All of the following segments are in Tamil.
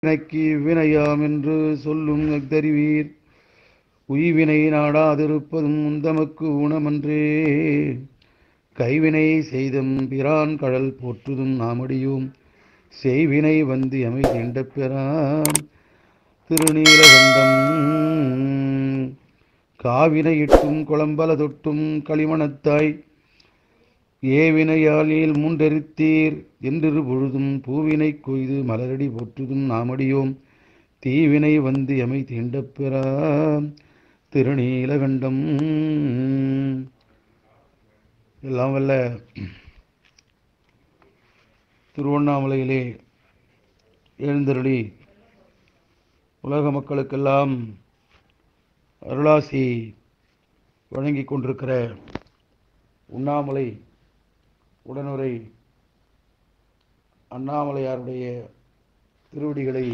எனக்கு வினையாம் என்று சொல்லும் அக்தறிவீர் உய்வினை நாடாதிருப்பதும் உந்தமக்கு ஊனமன்றே கைவினை செய்தும் பிரான் கடல் போற்றுதும் நாமடியோம் செய்வினை வந்து எமை தீண்ட பெறாம் திருநீலகண்டம் காவினையிட்டும் குளம்பல தொட்டும் களிமணத்தாய் ஏவினையாலில் மூன்றெரித்தீர் என்றிரு பொழுதும் பூவினை கொய்து மலரடி போற்றுதும் நாமடியோம் தீவினை வந்து எமை தீண்டப் பெறாம் திருநீலகண்டம் எல்லாம் வல்ல திருவண்ணாமலையிலே எழுந்தருளி உலக மக்களுக்கெல்லாம் அருளாசி வழங்கிக் கொண்டிருக்கிற உண்ணாமலை உடனுரை அண்ணாமலையாருடைய திருவடிகளை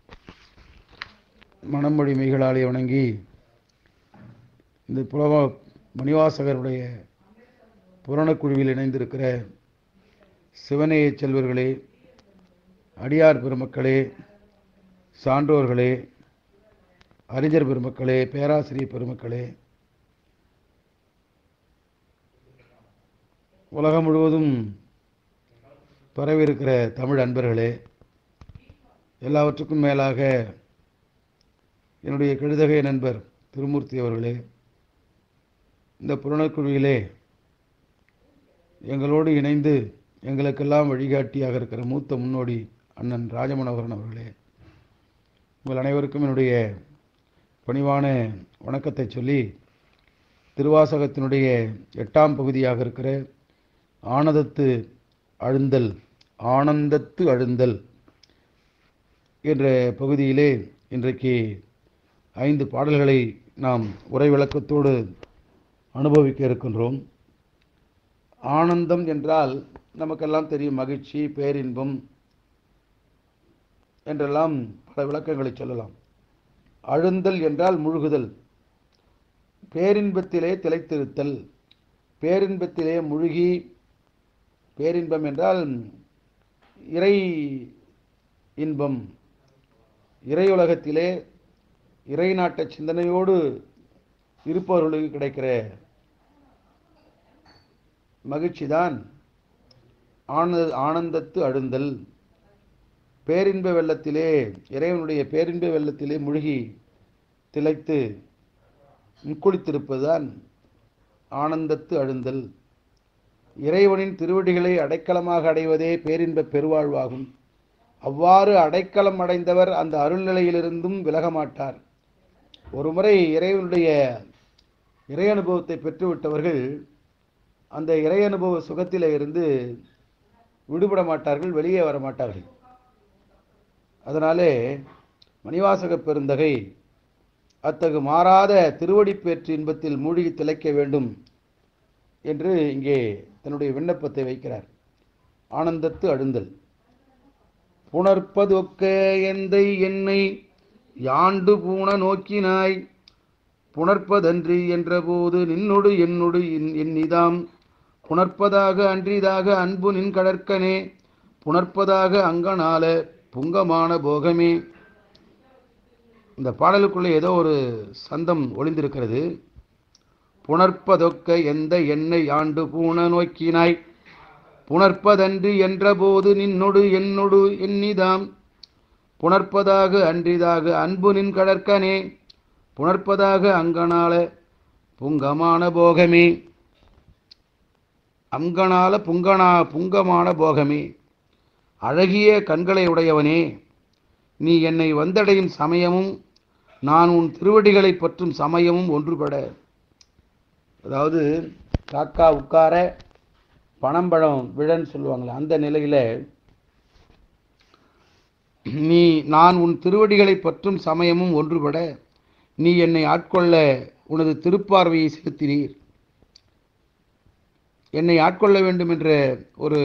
மணமொழி மெய்களாலே வணங்கி இந்த புலவ மணிவாசகருடைய புராணக்குழுவில் இணைந்திருக்கிற சிவநேய செல்வர்களே அடியார் பெருமக்களே சான்றோர்களே அறிஞர் பெருமக்களே பேராசிரியர் பெருமக்களே உலகம் முழுவதும் பரவியிருக்கிற தமிழ் அன்பர்களே எல்லாவற்றுக்கும் மேலாக என்னுடைய கெழுதகை நண்பர் திருமூர்த்தி அவர்களே இந்த புலனக்குழுவிலே எங்களோடு இணைந்து எங்களுக்கெல்லாம் வழிகாட்டியாக இருக்கிற மூத்த முன்னோடி அண்ணன் ராஜமனோகரன் அவர்களே உங்கள் அனைவருக்கும் என்னுடைய பணிவான வணக்கத்தை சொல்லி திருவாசகத்தினுடைய எட்டாம் பகுதியாக இருக்கிற ஆனதத்து அழுந்தல் ஆனந்தத்து அழுந்தல் என்ற பகுதியிலே இன்றைக்கு ஐந்து பாடல்களை நாம் உரை விளக்கத்தோடு அனுபவிக்க இருக்கின்றோம் ஆனந்தம் என்றால் நமக்கெல்லாம் தெரியும் மகிழ்ச்சி பேரின்பம் என்றெல்லாம் பல விளக்கங்களை சொல்லலாம் அழுந்தல் என்றால் முழுகுதல் பேரின்பத்திலே திளைத்திருத்தல் பேரின்பத்திலே முழுகி பேரின்பம் என்றால் இறை இன்பம் இறையுலகத்திலே இறை நாட்ட சிந்தனையோடு இருப்பவர்களுக்கு கிடைக்கிற மகிழ்ச்சிதான் ஆனந்த ஆனந்தத்து அழுந்தல் பேரின்ப வெள்ளத்திலே இறைவனுடைய பேரின்ப வெள்ளத்திலே முழுகி திளைத்து முக்குளித்திருப்பதுதான் ஆனந்தத்து அழுந்தல் இறைவனின் திருவடிகளை அடைக்கலமாக அடைவதே பேரின்ப பெருவாழ்வாகும் அவ்வாறு அடைக்கலம் அடைந்தவர் அந்த அருள்நிலையிலிருந்தும் விலக மாட்டார் ஒருமுறை இறைவனுடைய இறை அனுபவத்தை பெற்றுவிட்டவர்கள் அந்த இறை அனுபவ சுகத்திலே இருந்து விடுபட மாட்டார்கள் வெளியே வர மாட்டார்கள் அதனாலே மணிவாசக பெருந்தகை அத்தகு மாறாத திருவடிப்பேற்று இன்பத்தில் மூழ்கி திளைக்க வேண்டும் என்று இங்கே தன்னுடைய விண்ணப்பத்தை வைக்கிறார் ஆனந்தத்து அழுந்தல் புணர்ப்பதொக்க எந்தை என்னை யாண்டு பூண நோக்கினாய் புணர்ப்பதன்றி என்றபோது நின்னொடு என்னொடு எண்ணிதாம் புணர்ப்பதாக அன்றிதாக அன்பு நின் கடற்கனே புணர்ப்பதாக அங்கனால புங்கமான போகமே இந்த பாடலுக்குள்ளே ஏதோ ஒரு சந்தம் ஒளிந்திருக்கிறது புணர்ப்பதொக்க எந்த எண்ணெய் ஆண்டு பூண நோக்கினாய் புணர்ப்பதன்று என்றபோது நின்னொடு என்னொடு எண்ணிதாம் புணர்ப்பதாக அன்றிதாக அன்பு நின் கடற்கனே புணர்ப்பதாக அங்கனால புங்கமான போகமே அங்கனால புங்கனா புங்கமான போகமே அழகிய கண்களை உடையவனே நீ என்னை வந்தடையும் சமயமும் நான் உன் திருவடிகளை பற்றும் சமயமும் ஒன்றுபட அதாவது காக்கா உட்கார பணம்பழம் விழன்னு சொல்லுவாங்களே அந்த நிலையில நீ நான் உன் திருவடிகளை பற்றும் சமயமும் ஒன்றுபட நீ என்னை ஆட்கொள்ள உனது திருப்பார்வையை செலுத்தினீர் என்னை ஆட்கொள்ள வேண்டும் என்ற ஒரு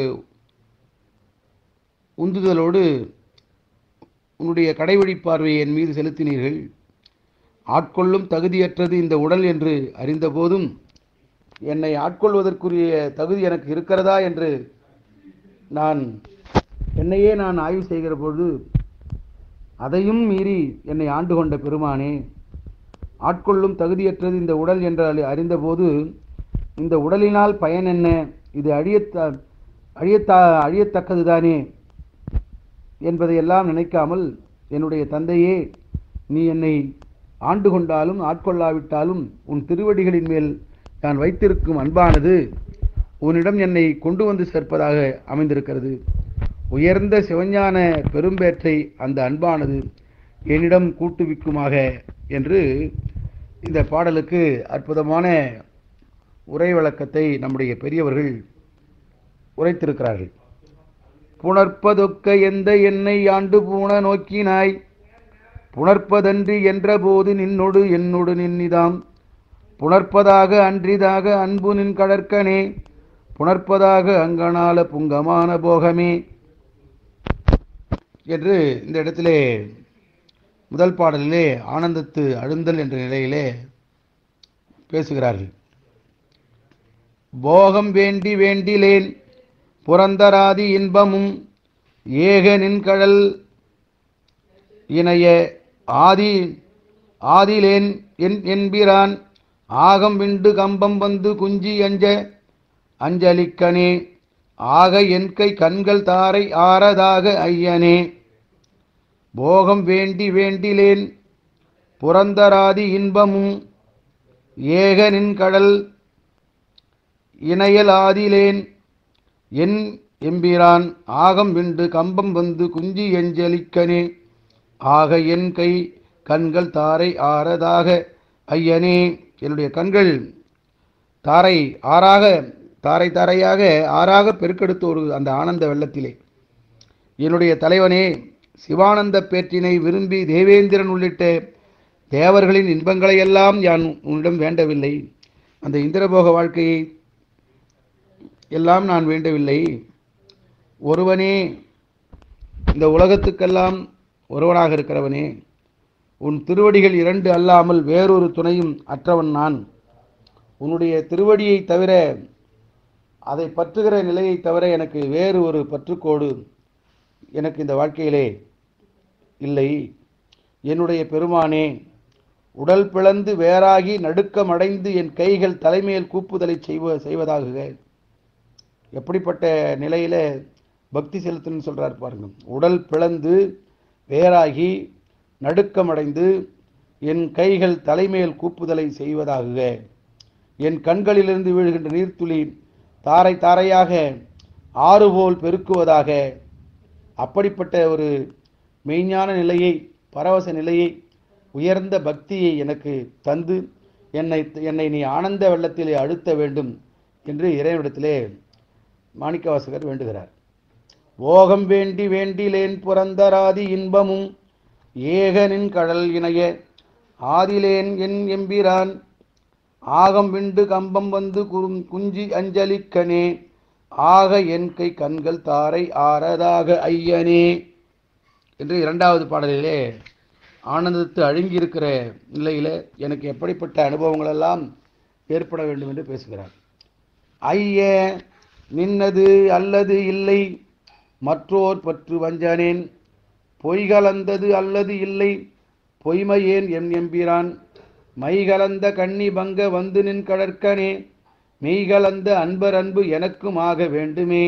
உந்துதலோடு உன்னுடைய கடைவழி பார்வையை என் மீது செலுத்தினீர்கள் ஆட்கொள்ளும் தகுதியற்றது இந்த உடல் என்று அறிந்தபோதும் என்னை ஆட்கொள்வதற்குரிய தகுதி எனக்கு இருக்கிறதா என்று நான் என்னையே நான் ஆய்வு செய்கிற பொழுது அதையும் மீறி என்னை ஆண்டு கொண்ட பெருமானே ஆட்கொள்ளும் தகுதியற்றது இந்த உடல் என்று அறி- அறிந்தபோது இந்த உடலினால் பயன் என்ன இது அழியத்த அழியத்தா அழியத்தக்கதுதானே என்பதையெல்லாம் நினைக்காமல் என்னுடைய தந்தையே நீ என்னை ஆண்டு கொண்டாலும் ஆட்கொள்ளாவிட்டாலும் உன் திருவடிகளின் மேல் நான் வைத்திருக்கும் அன்பானது உன்னிடம் என்னை கொண்டு வந்து சேர்ப்பதாக அமைந்திருக்கிறது உயர்ந்த சிவஞான பெரும்பேற்றை அந்த அன்பானது என்னிடம் கூட்டுவிக்குமாக என்று இந்த பாடலுக்கு அற்புதமான உரை விளக்கத்தை நம்முடைய பெரியவர்கள் உரைத்திருக்கிறார்கள் புணர்ப்பதொக்க எந்த என்னை ஆண்டு பூண நோக்கினாய் புணர்ப்பதன்றி என்றபோது நின்னொடு என்னொடு நின்னிதாம் புணர்ப்பதாக அன்றிதாக அன்பு நின் கடற்கனே புணர்ப்பதாக அங்கனால புங்கமான போகமே என்று இந்த இடத்திலே முதல் பாடலிலே ஆனந்தத்து அழுந்தல் என்ற நிலையிலே பேசுகிறார்கள் போகம் வேண்டி வேண்டிலேன் புரந்தராதி இன்பமும் ஏக நின்கடல் இணைய ஆதி ஆதிலேன் என் என்பிரான் ஆகம் விண்டு கம்பம் வந்து குஞ்சி அஞ்ச அஞ்சலிக்கனே ஆக என் கை கண்கள் தாரை ஆரதாக ஐயனே போகம் வேண்டி வேண்டிலேன் புரந்தராதி இன்பமும் ஏக நின் கடல் இணையல் ஆதிலேன் என் எம்பிரான் ஆகம் விண்டு கம்பம் வந்து குஞ்சி எஞ்சலிக்கனே ஆக என் கை கண்கள் தாரை ஆறதாக ஐயனே என்னுடைய கண்கள் தாரை ஆறாக தாரை தாரையாக ஆறாக பெருக்கெடுத்து ஒரு அந்த ஆனந்த வெள்ளத்திலே என்னுடைய தலைவனே சிவானந்த பேற்றினை விரும்பி தேவேந்திரன் உள்ளிட்ட தேவர்களின் இன்பங்களையெல்லாம் யான் உன்னிடம் வேண்டவில்லை அந்த இந்திரபோக வாழ்க்கையை எல்லாம் நான் வேண்டவில்லை ஒருவனே இந்த உலகத்துக்கெல்லாம் ஒருவனாக இருக்கிறவனே உன் திருவடிகள் இரண்டு அல்லாமல் வேறொரு துணையும் அற்றவன் நான் உன்னுடைய திருவடியை தவிர அதை பற்றுகிற நிலையை தவிர எனக்கு வேறு ஒரு பற்றுக்கோடு எனக்கு இந்த வாழ்க்கையிலே இல்லை என்னுடைய பெருமானே உடல் பிளந்து வேறாகி நடுக்கமடைந்து என் கைகள் தலைமையில் கூப்புதலை செய்வ செய்வதாகுக எப்படிப்பட்ட நிலையில பக்தி செலுத்தணும்னு சொல்றாரு பாருங்க உடல் பிளந்து வேறாகி நடுக்கமடைந்து என் கைகள் தலைமையில் கூப்புதலை செய்வதாகுக என் கண்களிலிருந்து வீழுகின்ற நீர்த்துளி தாரை தாரையாக ஆறு போல் பெருக்குவதாக அப்படிப்பட்ட ஒரு மெய்ஞான நிலையை பரவச நிலையை உயர்ந்த பக்தியை எனக்கு தந்து என்னை என்னை நீ ஆனந்த வெள்ளத்திலே அழுத்த வேண்டும் என்று இறைவனிடத்திலே மாணிக்கவாசகர் வேண்டுகிறார் ஓகம் வேண்டி வேண்டிலேன் புரந்தராதி இன்பமும் ஏகனின் கடல் இணைய ஆதிலேன் என் எம்பிரான் ஆகம் விண்டு கம்பம் வந்து குறும் குஞ்சி அஞ்சலிக்கனே ஆக என் கை கண்கள் தாரை ஆறதாக ஐயனே என்று இரண்டாவது பாடலிலே ஆனந்தத்து அழுங்கியிருக்கிற நிலையில எனக்கு எப்படிப்பட்ட அனுபவங்கள் எல்லாம் ஏற்பட வேண்டும் என்று பேசுகிறார் ஐய நின்னது அல்லது இல்லை மற்றோர் பற்று வஞ்சனேன் பொய் கலந்தது அல்லது இல்லை பொய்மையேன் எம் எம்பிரான் மை கலந்த கண்ணி பங்க வந்து நின் கடற்கனே மெய் கலந்த அன்பர் அன்பு எனக்கும் ஆக வேண்டுமே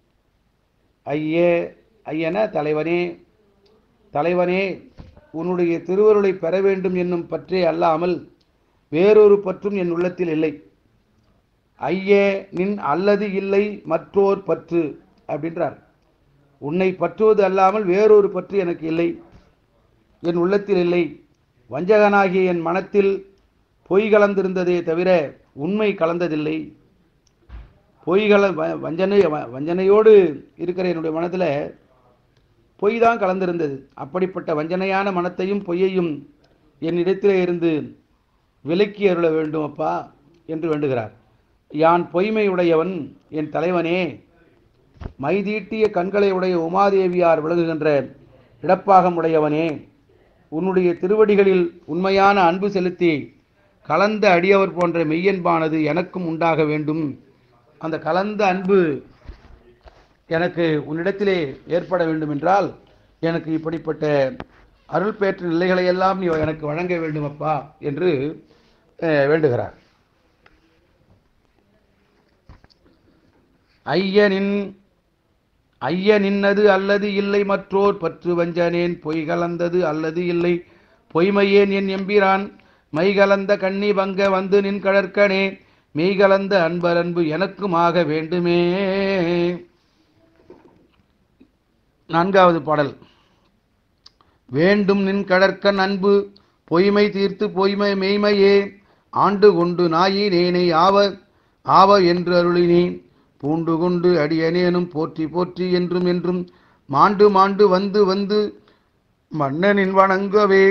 ஐயே ஐயன தலைவனே தலைவனே உன்னுடைய திருவருளை பெற வேண்டும் என்னும் பற்றே அல்லாமல் வேறொரு பற்றும் என் உள்ளத்தில் இல்லை ஐயே நின் அல்லது இல்லை மற்றோர் பற்று அப்படின்றார் உன்னை பற்றுவது அல்லாமல் வேறொரு பற்று எனக்கு இல்லை என் உள்ளத்தில் இல்லை வஞ்சகனாகிய என் மனத்தில் பொய் கலந்திருந்ததே தவிர உண்மை கலந்ததில்லை பொய் கல வ- வஞ்சனை வ- வஞ்சனையோடு இருக்கிற என்னுடைய மனத்தில் பொய் தான் கலந்திருந்தது அப்படிப்பட்ட வஞ்சனையான மனத்தையும் பொய்யையும் என்னிடத்திலே இருந்து விலக்கி அருள வேண்டும் அப்பா என்று வேண்டுகிறார் யான் பொய்மையுடையவன் என் தலைவனே மைதீட்டிய கண்களை உடைய உமாதேவியார் விளங்குகின்ற இடப்பாகம் உடையவனே உன்னுடைய திருவடிகளில் உண்மையான அன்பு செலுத்தி கலந்த அடியவர் போன்ற மெய்யன்பானது எனக்கும் உண்டாக வேண்டும் அந்த கலந்த அன்பு எனக்கு உன்னிடத்திலே ஏற்பட வேண்டும் என்றால் எனக்கு இப்படிப்பட்ட அருள் பெற்ற நிலைகளை எல்லாம் நீ எனக்கு வழங்க வேண்டும் அப்பா என்று அஹ், வேண்டுகிறார் ஐயனின் ஐய நின்னது அல்லது இல்லை மற்றோர் பற்று வஞ்சனேன் பொய் கலந்தது அல்லது இல்லை பொய்மையேன் என் எம்பிரான் மை கலந்த கண்ணி பங்க வந்து நின் கடற்கனே மெய் கலந்த அன்பர் அன்பு எனக்குமாக வேண்டுமே நான்காவது பாடல் வேண்டும் நின் கடற்கண் அன்பு பொய்மை தீர்த்து பொய்மை மெய்மையே ஆண்டு கொண்டு நாயினேனை ஆவ ஆவ என்று அருளினி பூண்டு கொண்டு அடியனேனும் போற்றி போற்றி என்றும் என்றும் மாண்டு மாண்டு வந்து வந்து மன்னனின் வணங்கவே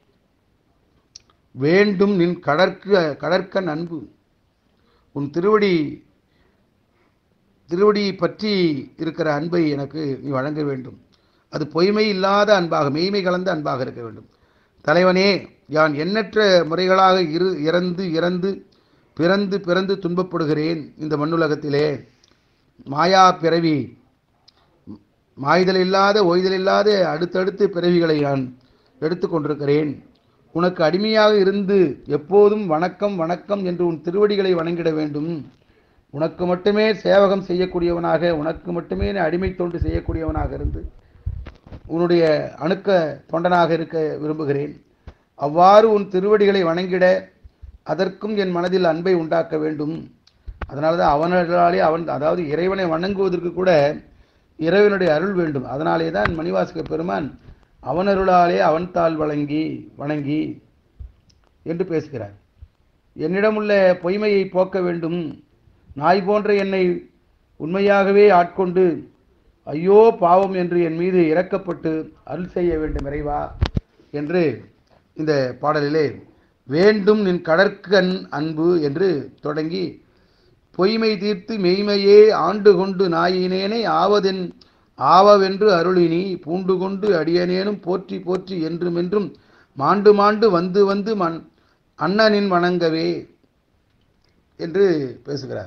வேண்டும் நின் கடற்க கடற்கண் அன்பு உன் திருவடி திருவடி பற்றி இருக்கிற அன்பை எனக்கு நீ வழங்க வேண்டும் அது பொய்மை இல்லாத அன்பாக மெய்மை கலந்த அன்பாக இருக்க வேண்டும் தலைவனே யான் எண்ணற்ற முறைகளாக இரு இறந்து இறந்து பிறந்து பிறந்து துன்பப்படுகிறேன் இந்த மண்ணுலகத்திலே மாயா பிறவி மாய்தல் இல்லாத ஓய்தல் இல்லாத அடுத்தடுத்து பிறவிகளை நான் எடுத்துக்கொண்டிருக்கிறேன் உனக்கு அடிமையாக இருந்து எப்போதும் வணக்கம் வணக்கம் என்று உன் திருவடிகளை வணங்கிட வேண்டும் உனக்கு மட்டுமே சேவகம் செய்யக்கூடியவனாக உனக்கு மட்டுமே அடிமை தொண்டு செய்யக்கூடியவனாக இருந்து உன்னுடைய அணுக்க தொண்டனாக இருக்க விரும்புகிறேன் அவ்வாறு உன் திருவடிகளை வணங்கிட அதற்கும் என் மனதில் அன்பை உண்டாக்க வேண்டும் அதனால தான் அவனர்களாலே அவன் அதாவது இறைவனை வணங்குவதற்கு கூட இறைவனுடைய அருள் வேண்டும் அதனாலே தான் மணிவாசக பெருமான் அவனருளாலே அவன் தாள் வழங்கி வணங்கி என்று பேசுகிறார் என்னிடமுள்ள பொய்மையை போக்க வேண்டும் நாய் போன்ற என்னை உண்மையாகவே ஆட்கொண்டு ஐயோ பாவம் என்று என் மீது இறக்கப்பட்டு அருள் செய்ய வேண்டும் இறைவா என்று இந்த பாடலிலே வேண்டும் நின் கடற்கண் அன்பு என்று தொடங்கி பொய்மை தீர்த்து மெய்மையே ஆண்டு கொண்டு நாயினேனை ஆவதென் ஆவவென்று அருளினி பூண்டு கொண்டு அடியனேனும் போற்றி போற்றி என்றும் என்றும் மாண்டு மாண்டு வந்து வந்து மண் அண்ணனின் வணங்கவே என்று பேசுகிறார்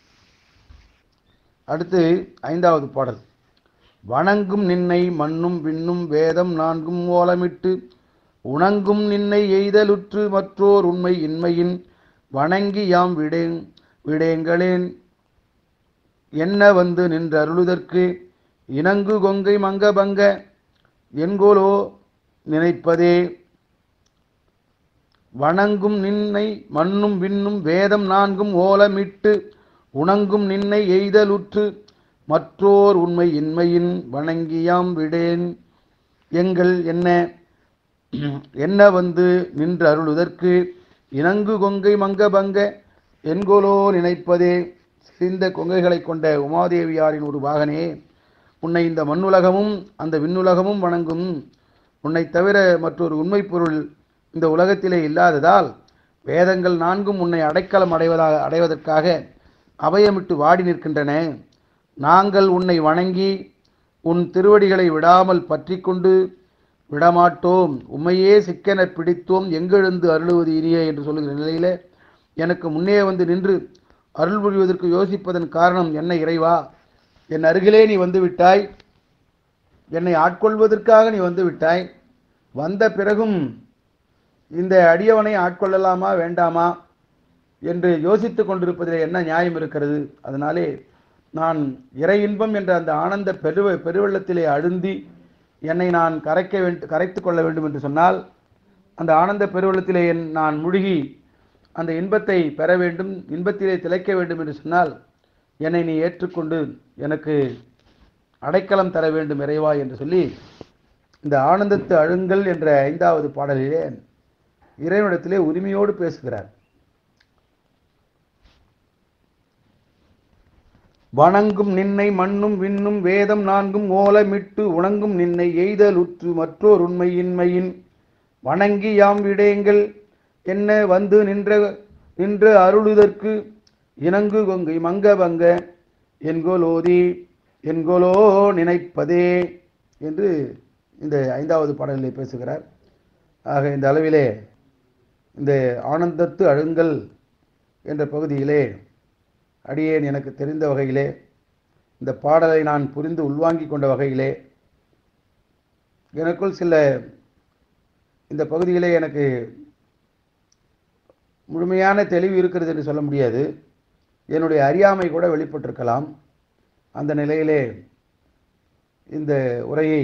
அடுத்து ஐந்தாவது பாடல் வணங்கும் நின்னை மண்ணும் விண்ணும் வேதம் நான்கும் ஓலமிட்டு உணங்கும் நின்னை எய்தலுற்று மற்றோர் உண்மை இன்மையின் வணங்கி யாம் விடேங் விடேங்களேன் என்ன வந்து நின்ற அருளுதற்கு இணங்கு கொங்கை மங்க பங்க என்கோலோ நினைப்பதே வணங்கும் நின்னை மண்ணும் விண்ணும் வேதம் நான்கும் ஓலமிட்டு உணங்கும் நின்னை எய்தலுற்று மற்றோர் உண்மை இன்மையின் வணங்கியாம் விடேன் எங்கள் என்ன என்ன வந்து நின்று அருளுதற்கு இணங்கு கொங்கை மங்க பங்க என்கோலோ நினைப்பதே சிந்த கொங்கைகளை கொண்ட உமாதேவியாரின் ஒரு வாகனே உன்னை இந்த மண்ணுலகமும் அந்த விண்ணுலகமும் வணங்கும் உன்னை தவிர மற்றொரு உண்மை பொருள் இந்த உலகத்திலே இல்லாததால் வேதங்கள் நான்கும் உன்னை அடைக்கலம் அடைவதாக அடைவதற்காக அபயமிட்டு வாடி நிற்கின்றன நாங்கள் உன்னை வணங்கி உன் திருவடிகளை விடாமல் பற்றி கொண்டு விடமாட்டோம் உம்மையே சிக்கென பிடித்தோம் எங்கெழுந்து அருளுவது இனியே என்று சொல்லுகிற நிலையில எனக்கு முன்னே வந்து நின்று அருள் புரிவதற்கு யோசிப்பதன் காரணம் என்ன இறைவா என் அருகிலே நீ வந்து விட்டாய் என்னை ஆட்கொள்வதற்காக நீ வந்து விட்டாய் வந்த பிறகும் இந்த அடியவனை ஆட்கொள்ளலாமா வேண்டாமா என்று யோசித்துக் கொண்டிருப்பதில் என்ன நியாயம் இருக்கிறது அதனாலே நான் இறை இன்பம் என்ற அந்த ஆனந்த பெருவ பெருவெள்ளத்திலே அழுந்தி என்னை நான் கரைக்க வேண்டும் கரைத்து கொள்ள வேண்டும் என்று சொன்னால் அந்த ஆனந்த பெருவெள்ளத்திலே என் நான் முழுகி அந்த இன்பத்தை பெற வேண்டும் இன்பத்திலே திளைக்க வேண்டும் என்று சொன்னால் என்னை நீ ஏற்றுக்கொண்டு எனக்கு அடைக்கலம் தர வேண்டும் இறைவா என்று சொல்லி இந்த ஆனந்தத்து அழுங்கல் என்ற ஐந்தாவது பாடலிலே இறைவனிடத்திலே உரிமையோடு பேசுகிறார் வணங்கும் நின்னை மண்ணும் விண்ணும் வேதம் நான்கும் ஓலமிட்டு உணங்கும் நின்னை எய்தலுற்று மற்றோர் உண்மையின்மையின் வணங்கி யாம் விடேங்கள் என்ன வந்து நின்ற நின்ற அருளுதற்கு இணங்கு கொங்கை மங்க பங்க என்கோலோதி என்கோலோ நினைப்பதே என்று இந்த ஐந்தாவது பாடலிலே பேசுகிறார் ஆக இந்த அளவிலே இந்த ஆனந்தத்து அழுங்கல் என்ற பகுதியிலே அடியேன் எனக்கு தெரிந்த வகையிலே இந்த பாடலை நான் புரிந்து உள்வாங்கிக் கொண்ட வகையிலே எனக்குள் சில இந்த பகுதியிலே எனக்கு முழுமையான தெளிவு இருக்கிறது என்று சொல்ல முடியாது என்னுடைய அறியாமை கூட வெளிப்பட்டிருக்கலாம் அந்த நிலையிலே இந்த உரையை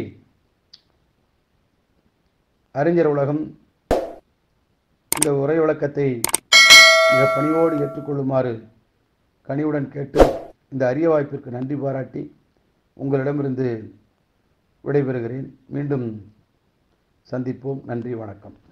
அறிஞர் உலகம் இந்த உரை விளக்கத்தை மிக பணிவோடு ஏற்றுக்கொள்ளுமாறு கனிவுடன் கேட்டு இந்த அரிய வாய்ப்பிற்கு நன்றி பாராட்டி உங்களிடமிருந்து விடைபெறுகிறேன் மீண்டும் சந்திப்போம் நன்றி வணக்கம்